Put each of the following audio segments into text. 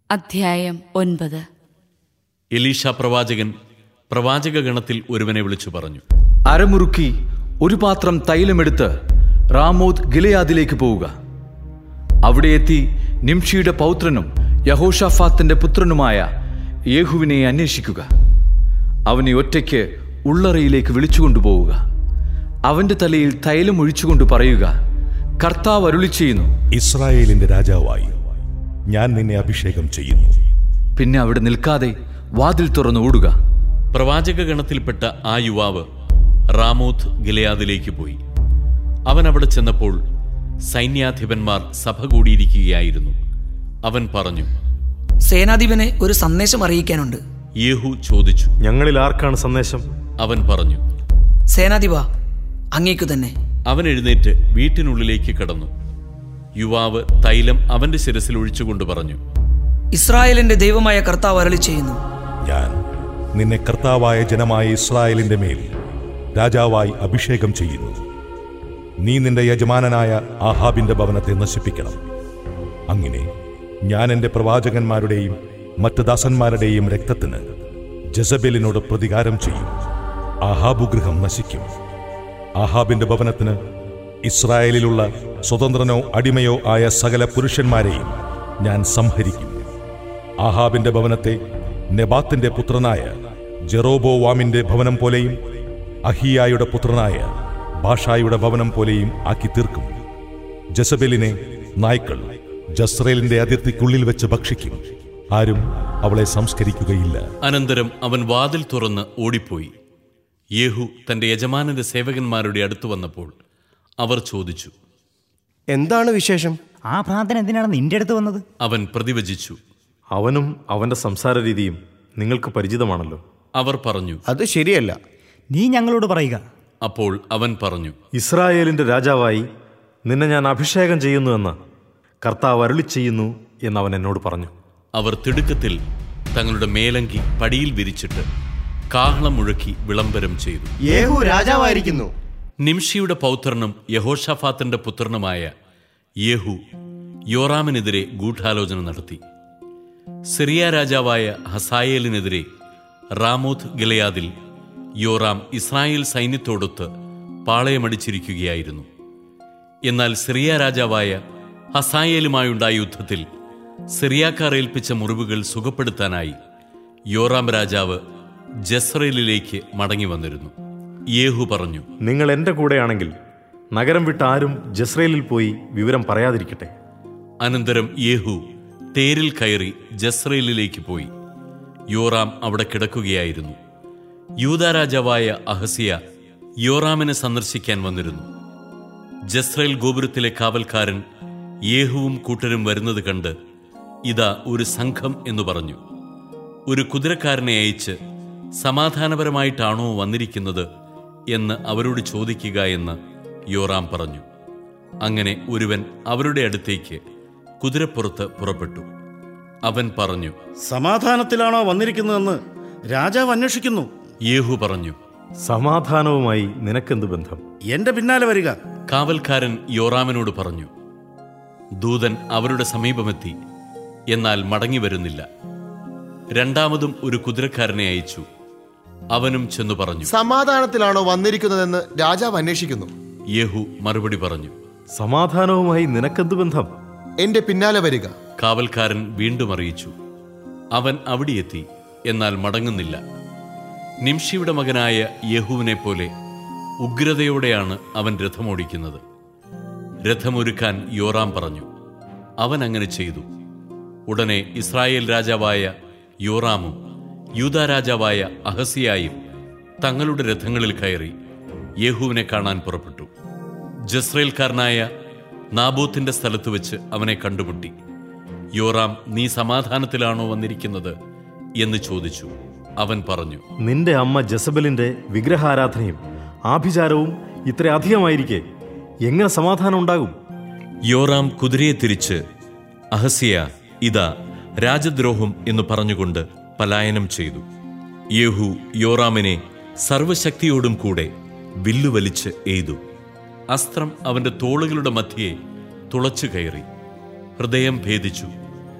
അധ്യായം ഒൻപത് എലീഷ പ്രവാചകൻ പ്രവാചക ഗണത്തിൽ ഒരുവനെ വിളിച്ചു പറഞ്ഞു അരമുറുക്കി ഒരു പാത്രം തൈലമെടുത്ത് റാമോദ് ഗിലയാദിലേക്ക് പോവുക അവിടെ എത്തി നിംഷിയുടെ പൗത്രനും യഹോഷാഫാത്തിന്റെ പുത്രനുമായ യേഹുവിനെ അന്വേഷിക്കുക അവനെ ഒറ്റയ്ക്ക് ഉള്ളറയിലേക്ക് വിളിച്ചുകൊണ്ടുപോവുക അവന്റെ തലയിൽ തൈലം ഒഴിച്ചുകൊണ്ട് പറയുക കർത്താവ് അരുളി ചെയ്യുന്നു ഇസ്രായേലിന്റെ രാജാവായി ഞാൻ നിന്നെ അഭിഷേകം ചെയ്യുന്നു പിന്നെ അവിടെ നിൽക്കാതെ വാതിൽ തുറന്ന് ഓടുക പ്രവാചക ഗണത്തിൽപ്പെട്ട ആ യുവാവ് റാമോത്ത് ഗിലയാദിലേക്ക് പോയി അവൻ അവിടെ ചെന്നപ്പോൾ സൈന്യാധിപന്മാർ സഭ കൂടിയിരിക്കുകയായിരുന്നു അവൻ പറഞ്ഞു സേനാധിപനെ ഒരു സന്ദേശം അറിയിക്കാനുണ്ട് യേഹു ചോദിച്ചു ഞങ്ങളിൽ ആർക്കാണ് സന്ദേശം അവൻ പറഞ്ഞു സേനാധിപ അങ്ങേക്കു തന്നെ അവൻ എഴുന്നേറ്റ് വീട്ടിനുള്ളിലേക്ക് കടന്നു യുവാവ് തൈലം അവന്റെ ശിരസിൽ ഒഴിച്ചുകൊണ്ട് പറഞ്ഞു ഇസ്രായേലിന്റെ ദൈവമായ കർത്താവ് അരളി ചെയ്യുന്നു ഞാൻ നിന്നെ കർത്താവായ ജനമായ ഇസ്രായേലിന്റെ മേൽ രാജാവായി അഭിഷേകം ചെയ്യുന്നു നീ നിന്റെ യജമാനനായ ആഹാബിന്റെ ഭവനത്തെ നശിപ്പിക്കണം അങ്ങനെ ഞാൻ എന്റെ പ്രവാചകന്മാരുടെയും മറ്റ് ദാസന്മാരുടെയും രക്തത്തിന് ജസബേലിനോട് പ്രതികാരം ചെയ്യും ആഹാബു ഗൃഹം നശിക്കും ആഹാബിന്റെ ഭവനത്തിന് ഇസ്രായേലിലുള്ള സ്വതന്ത്രനോ അടിമയോ ആയ സകല പുരുഷന്മാരെയും ഞാൻ സംഹരിക്കും ആഹാബിന്റെ ഭവനത്തെ നെബാത്തിന്റെ പുത്രനായ ജെറോബോവാമിന്റെ ഭവനം പോലെയും അഹിയായുടെ പുത്രനായ ബാഷായുടെ ഭവനം പോലെയും ആക്കി തീർക്കും ജസബെലിനെ നായ്ക്കൾ ജസ്രേലിന്റെ അതിർത്തിക്കുള്ളിൽ വെച്ച് ഭക്ഷിക്കും ആരും അവളെ സംസ്കരിക്കുകയില്ല അനന്തരം അവൻ വാതിൽ തുറന്ന് ഓടിപ്പോയി യേഹു തന്റെ യജമാനന്റെ സേവകന്മാരുടെ അടുത്ത് വന്നപ്പോൾ അവർ ചോദിച്ചു എന്താണ് വിശേഷം ആ പ്രാർത്ഥന എന്തിനാണ് നിന്റെ അടുത്ത് വന്നത് അവൻ പ്രതിവചിച്ചു അവനും അവന്റെ സംസാര രീതിയും നിങ്ങൾക്ക് പരിചിതമാണല്ലോ അവർ പറഞ്ഞു അത് ശരിയല്ല നീ ഞങ്ങളോട് പറയുക അപ്പോൾ അവൻ പറഞ്ഞു ഇസ്രായേലിന്റെ രാജാവായി നിന്നെ ഞാൻ അഭിഷേകം ചെയ്യുന്നുവെന്ന് കർത്താവ് അരുളി ചെയ്യുന്നു എന്ന് അവൻ എന്നോട് പറഞ്ഞു അവർ തിടുക്കത്തിൽ തങ്ങളുടെ മേലങ്കി പടിയിൽ വിരിച്ചിട്ട് കാഹളം മുഴക്കി വിളംബരം ചെയ്തു യേഹു രാജാവായിരിക്കുന്നു നിംഷിയുടെ പൗത്രനും യഹോഷഫാത്തിന്റെ പുത്രനുമായ യേഹു യോറാമിനെതിരെ ഗൂഢാലോചന നടത്തി സിറിയ രാജാവായ ഹസായേലിനെതിരെ റാമോത്ത് ഗിലയാദിൽ യോറാം ഇസ്രായേൽ സൈന്യത്തോടൊത്ത് പാളയമടിച്ചിരിക്കുകയായിരുന്നു എന്നാൽ സിറിയ രാജാവായ ഹസായേലുമായുണ്ടായ യുദ്ധത്തിൽ സിറിയാക്കാർ ഏൽപ്പിച്ച മുറിവുകൾ സുഖപ്പെടുത്താനായി യോറാം രാജാവ് ജസ്രേലിലേക്ക് മടങ്ങി വന്നിരുന്നു യേഹു പറഞ്ഞു നിങ്ങൾ എൻ്റെ കൂടെയാണെങ്കിൽ നഗരം വിട്ട് ആരും ജസ്രേലിൽ പോയി വിവരം പറയാതിരിക്കട്ടെ അനന്തരം യേഹു തേരിൽ കയറി ജസ്രേലിലേക്ക് പോയി യോറാം അവിടെ കിടക്കുകയായിരുന്നു യൂദാ രാജാവായ അഹസിയ യോറാമിനെ സന്ദർശിക്കാൻ വന്നിരുന്നു ജസ്രേൽ ഗോപുരത്തിലെ കാവൽക്കാരൻ യേഹുവും കൂട്ടരും വരുന്നത് കണ്ട് ഇതാ ഒരു സംഘം എന്ന് പറഞ്ഞു ഒരു കുതിരക്കാരനെ അയച്ച് സമാധാനപരമായിട്ടാണോ വന്നിരിക്കുന്നത് എന്ന് അവരോട് ചോദിക്കുക എന്ന് യോറാം പറഞ്ഞു അങ്ങനെ ഒരുവൻ അവരുടെ അടുത്തേക്ക് കുതിരപ്പുറത്ത് പുറപ്പെട്ടു അവൻ പറഞ്ഞു സമാധാനത്തിലാണോ വന്നിരിക്കുന്നതെന്ന് രാജാവ് അന്വേഷിക്കുന്നു യേഹു പറഞ്ഞു സമാധാനവുമായി നിനക്കെന്ത് ബന്ധം എന്റെ പിന്നാലെ വരിക കാവൽക്കാരൻ യോറാമിനോട് പറഞ്ഞു ദൂതൻ അവരുടെ സമീപമെത്തി എന്നാൽ മടങ്ങി വരുന്നില്ല രണ്ടാമതും ഒരു കുതിരക്കാരനെ അയച്ചു അവനും ചെന്നു പറഞ്ഞു സമാധാനത്തിലാണോ വന്നിരിക്കുന്നതെന്ന് രാജാവ് അന്വേഷിക്കുന്നു യേഹു മറുപടി പറഞ്ഞു സമാധാനവുമായി നിനക്കെന്ത് ബന്ധം എന്റെ പിന്നാലെ വരിക കാവൽക്കാരൻ വീണ്ടും അറിയിച്ചു അവൻ അവിടെയെത്തി എന്നാൽ മടങ്ങുന്നില്ല നിംഷിയുടെ മകനായ യേഹുവിനെ പോലെ ഉഗ്രതയോടെയാണ് അവൻ രഥമോടിക്കുന്നത് രഥമൊരുക്കാൻ യോറാം പറഞ്ഞു അവൻ അങ്ങനെ ചെയ്തു ഉടനെ ഇസ്രായേൽ രാജാവായ യോറാമും യൂദാ രാജാവായ അഹസിയായും തങ്ങളുടെ രഥങ്ങളിൽ കയറി യേഹുവിനെ കാണാൻ പുറപ്പെട്ടു ജസ്രേൽക്കാരനായ നാബോത്തിന്റെ സ്ഥലത്ത് വെച്ച് അവനെ കണ്ടുമുട്ടി യോറാം നീ സമാധാനത്തിലാണോ വന്നിരിക്കുന്നത് എന്ന് ചോദിച്ചു അവൻ പറഞ്ഞു നിന്റെ അമ്മ ജസബലിന്റെ വിഗ്രഹാരാധനയും ആഭിചാരവും ഇത്ര അധികമായിരിക്കെ എങ്ങനെ സമാധാനം ഉണ്ടാകും യോറാം കുതിരയെ തിരിച്ച് അഹസിയ ഇതാ രാജദ്രോഹം എന്ന് പറഞ്ഞുകൊണ്ട് പലായനം ചെയ്തു യേഹു യോറാമിനെ സർവശക്തിയോടും കൂടെ വില്ലുവലിച്ച് എയ്തു അസ്ത്രം അവന്റെ തോളുകളുടെ മധ്യയെ തുളച്ചു കയറി ഹൃദയം ഭേദിച്ചു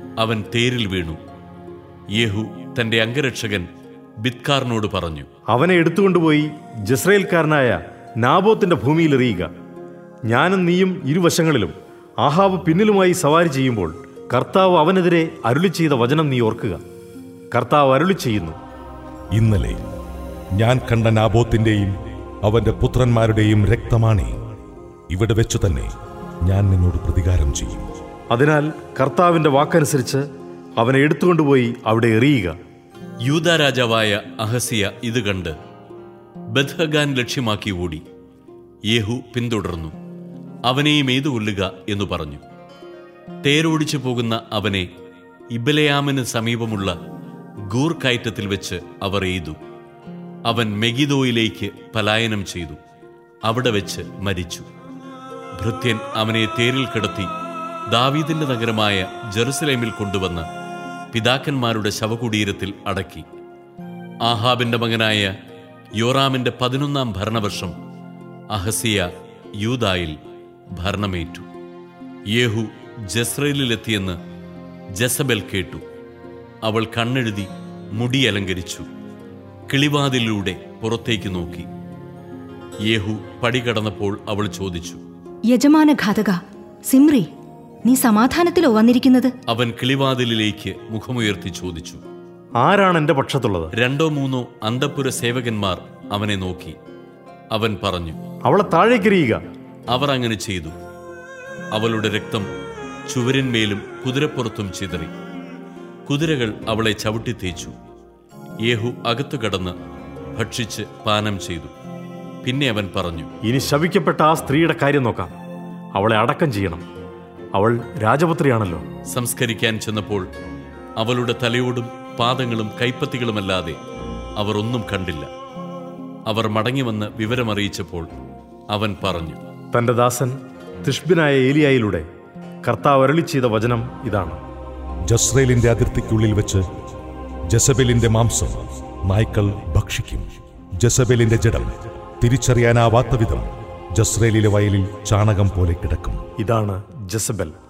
അവൻ തേരിൽ വീണു യേഹു തന്റെ അംഗരക്ഷകൻ ബിത്കാറിനോട് പറഞ്ഞു അവനെ എടുത്തുകൊണ്ടുപോയി ജസ്രയേൽക്കാരനായ നാബോത്തിന്റെ ഭൂമിയിൽ എറിയുക ഞാനും നീയും ഇരുവശങ്ങളിലും ആഹാബ് പിന്നിലുമായി സവാരി ചെയ്യുമ്പോൾ കർത്താവ് അവനെതിരെ അരുളി ചെയ്ത വചനം നീ ഓർക്കുക കർത്താവ് അരുളി ചെയ്യുന്നു ഇന്നലെ ഞാൻ കണ്ട നാബോത്തിന്റെയും അവന്റെ പുത്രന്മാരുടെയും രക്തമാണേ ഇവിടെ വെച്ചു തന്നെ ഞാൻ നിന്നോട് പ്രതികാരം ചെയ്യും അതിനാൽ കർത്താവിന്റെ വാക്കനുസരിച്ച് അവനെ എടുത്തുകൊണ്ടുപോയി അവിടെ എറിയുക യൂദാ രാജാവായ അഹസിയ ഇത് കണ്ട് ബദ്ഹഗാൻ ലക്ഷ്യമാക്കി ഓടി യേഹു പിന്തുടർന്നു അവനെയും എയ്തു കൊല്ലുക എന്നു പറഞ്ഞു തേരോടിച്ചു പോകുന്ന അവനെ ഇബലയാമിന് സമീപമുള്ള ഗൂർ കയറ്റത്തിൽ വെച്ച് അവർ എയ്തു അവൻ മെഗിദോയിലേക്ക് പലായനം ചെയ്തു അവിടെ വെച്ച് മരിച്ചു ഭൃത്യൻ അവനെ തേരിൽ കിടത്തി ദാവീദിന്റെ നഗരമായ ജെറുസലേമിൽ കൊണ്ടുവന്ന് പിതാക്കന്മാരുടെ ശവകുടീരത്തിൽ അടക്കി ആഹാബിന്റെ മകനായ യോറാമിന്റെ പതിനൊന്നാം ഭരണവർഷം അഹസിയ യൂദായിൽ ഭരണമേറ്റു യേഹു ജസ്രയേലിലെത്തിയെന്ന് ജസബൽ കേട്ടു അവൾ കണ്ണെഴുതി മുടി അലങ്കരിച്ചു കിളിവാതിലൂടെ പുറത്തേക്ക് നോക്കി യേഹു പടി കടന്നപ്പോൾ അവൾ ചോദിച്ചു യജമാന ഘാതക സിമ്രി നീ സമാധാനത്തിലോ വന്നിരിക്കുന്നത് അവൻ കിളിവാതിലിലേക്ക് മുഖമുയർത്തി ചോദിച്ചു ആരാണ് എന്റെ പക്ഷത്തുള്ളത് രണ്ടോ മൂന്നോ അന്തപ്പുര സേവകന്മാർ അവനെ നോക്കി അവൻ പറഞ്ഞു അവളെ താഴേക്കെറിയുക അവർ അങ്ങനെ ചെയ്തു അവളുടെ രക്തം ചുവരിന്മേലും കുതിരപ്പുറത്തും ചിതറി കുതിരകൾ അവളെ ചവിട്ടി തേച്ചു യേഹു അകത്തു കടന്ന് ഭക്ഷിച്ച് പാനം ചെയ്തു പിന്നെ അവൻ പറഞ്ഞു ഇനി ശപിക്കപ്പെട്ട ആ സ്ത്രീയുടെ കാര്യം നോക്കാം അവളെ അടക്കം ചെയ്യണം അവൾ രാജപുത്രിയാണല്ലോ സംസ്കരിക്കാൻ ചെന്നപ്പോൾ അവളുടെ തലയോടും പാദങ്ങളും കൈപ്പത്തികളുമല്ലാതെ അവർ ഒന്നും കണ്ടില്ല അവർ മടങ്ങിവന്ന് വിവരമറിയിച്ചപ്പോൾ അവൻ പറഞ്ഞു തന്റെ ദാസൻ തിഷ്ബിനായ ഏലിയായിലൂടെ കർത്താവ് അരളി ചെയ്ത വചനം ഇതാണ് ജസ്രേലിന്റെ അതിർത്തിക്കുള്ളിൽ വെച്ച് ജസബെലിന്റെ മാംസം നായ്ക്കൾ ഭക്ഷിക്കും ജസബെലിന്റെ ജഡം തിരിച്ചറിയാനാവാത്ത വിധം ജസ്രേലിലെ വയലിൽ ചാണകം പോലെ കിടക്കും ഇതാണ് ജസബൽ